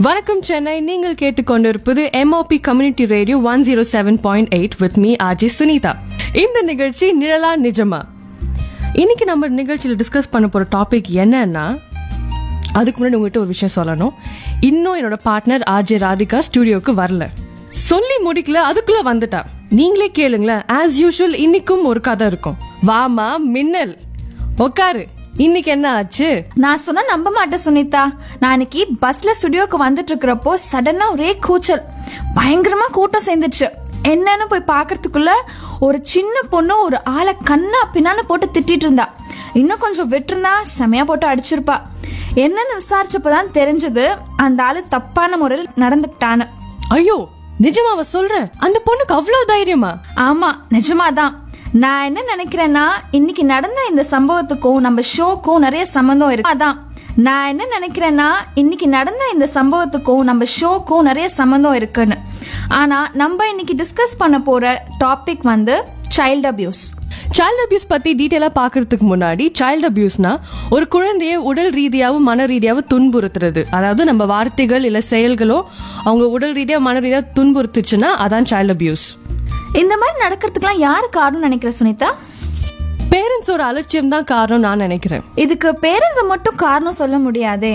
வணக்கம் சென்னை நீங்கள் கேட்டுக்கொண்டிருப்பது MOP community radio one zero seven point eight with me RJ Sunitha இந்த நிகழ்ச்சி நிழலா நிஜமா இன்னைக்கு நம்ம நிகழ்ச்சியில் டிஸ்கஸ் பண்ண போற டாபிக் என்னன்னா அதுக்கு முன்னாடி உங்ககிட்ட ஒரு விஷயம் சொல்லணும் இன்னும் என்னோட பார்ட்னர் ஆர்ஜே ராதிகா ஸ்டுடியோக்கு வரல சொல்லி முடிக்கல அதுக்குள்ள வந்துட்டா நீங்களே கேளுங்களேன் ஆஸ் யூஷுவல் இன்னைக்கும் ஒரு கதை இருக்கும் வாமா மின்னல் உக்காரு இன்னைக்கு என்ன ஆச்சு நான் சொன்னா நம்ப மாட்டேன் சுனிதா நான் இன்னைக்கு பஸ்ல ஸ்டுடியோக்கு வந்துட்டு இருக்கிறப்போ சடனா ஒரே கூச்சல் பயங்கரமா கூட்டம் சேர்ந்துச்சு என்னன்னு போய் பார்க்கறதுக்குள்ள ஒரு சின்ன பொண்ணு ஒரு ஆளை கண்ணா பின்னான்னு போட்டு திட்டிட்டு இருந்தா இன்னும் கொஞ்சம் விட்டுருந்தா செமையா போட்டு அடிச்சிருப்பா என்னன்னு விசாரிச்சப்பதான் தெரிஞ்சது அந்த ஆளு தப்பான முறையில் நடந்துக்கிட்டான்னு ஐயோ நிஜமாவ சொல்றேன் அந்த பொண்ணுக்கு அவ்வளவு தைரியமா ஆமா நிஜமாதான் நான் என்ன நினைக்கிறேன்னா இன்னைக்கு நடந்த இந்த சம்பவத்துக்கும் நம்ம ஷோக்கும் நிறைய சம்பந்தம் இருக்கு அதான் நான் என்ன நினைக்கிறேன்னா இன்னைக்கு நடந்த இந்த சம்பவத்துக்கும் நம்ம ஷோக்கும் நிறைய சம்பந்தம் இருக்குன்னு ஆனா நம்ம இன்னைக்கு டிஸ்கஸ் பண்ண போற டாபிக் வந்து சைல்ட் அபியூஸ் சைல்ட் அபியூஸ் பத்தி டீட்டெயிலா பாக்குறதுக்கு முன்னாடி சைல்ட் அபியூஸ்னா ஒரு குழந்தைய உடல் ரீதியாவும் மன ரீதியாவும் துன்புறுத்துறது அதாவது நம்ம வார்த்தைகள் இல்ல செயல்களோ அவங்க உடல் ரீதியா மன ரீதியா துன்புறுத்துச்சுன்னா அதான் சைல்ட் அபியூஸ் இந்த மாதிரி நடக்கிறதுக்கெல்லாம் யாரு காரணம் நினைக்கிற சுனிதா பேரண்ட்ஸோட அலட்சியம் தான் காரணம் நான் நினைக்கிறேன் இதுக்கு பேரண்ட்ஸை மட்டும் காரணம் சொல்ல முடியாதே